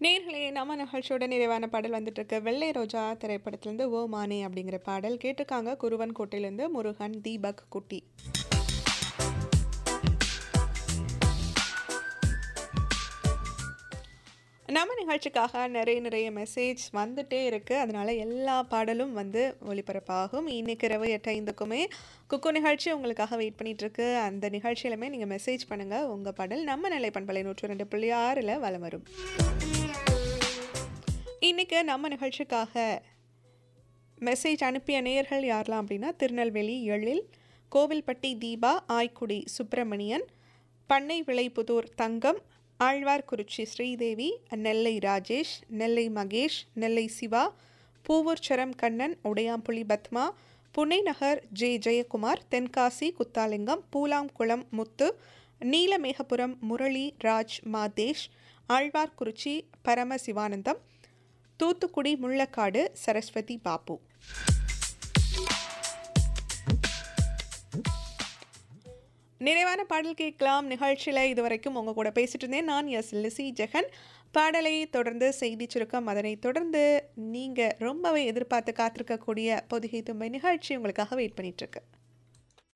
நேர்களே நம்ம நிகழ்ச்சியோட நிறைவான பாடல் வந்துட்டு இருக்கு வெள்ளை ரோஜா திரைப்படத்திலேருந்து ஓ மானே அப்படிங்கிற பாடல் கேட்டிருக்காங்க குருவன் கோட்டையிலேருந்து முருகன் தீபக் குட்டி நம்ம நிகழ்ச்சிக்காக நிறைய நிறைய மெசேஜ் வந்துட்டே இருக்குது அதனால எல்லா பாடலும் வந்து ஒளிபரப்பாகும் இன்னைக்கு இரவு எட்டு ஐந்துக்குமே குக்கு நிகழ்ச்சி உங்களுக்காக வெயிட் பண்ணிட்டு இருக்கு அந்த நிகழ்ச்சியிலுமே நீங்கள் மெசேஜ் பண்ணுங்கள் உங்கள் பாடல் நம்ம நிலை பண்பலை நூற்றி ரெண்டு புள்ளி ஆறில் வலம் வரும் இன்னைக்கு நம்ம நிகழ்ச்சிக்காக மெசேஜ் அனுப்பிய நேயர்கள் யாரெல்லாம் அப்படின்னா திருநெல்வேலி எழில் கோவில்பட்டி தீபா ஆய்க்குடி சுப்பிரமணியன் பண்ணை விளைபுதூர் தங்கம் ஆழ்வார்குறிச்சி ஸ்ரீதேவி நெல்லை ராஜேஷ் நெல்லை மகேஷ் நெல்லை சிவா பூவூர்ச்சரம் கண்ணன் உடையாம்புலி பத்மா புனே நகர் ஜே ஜெயக்குமார் தென்காசி குத்தாலிங்கம் பூலாங்குளம் முத்து நீலமேகபுரம் முரளி ராஜ் மாதேஷ் ஆழ்வார்குறிச்சி பரம சிவானந்தம் தூத்துக்குடி முள்ளக்காடு சரஸ்வதி பாப்பு நிறைவான பாடல் கேட்கலாம் நிகழ்ச்சியில் இதுவரைக்கும் உங்கள் கூட பேசிட்டு இருந்தேன் நான் எஸ் லிசி ஜெகன் பாடலை தொடர்ந்து செய்தி சுருக்கம் அதனை தொடர்ந்து நீங்கள் ரொம்பவே எதிர்பார்த்து காத்திருக்கக்கூடிய பொதிகை தும்பை நிகழ்ச்சி உங்களுக்காக வெயிட் பண்ணிட்டு இருக்கு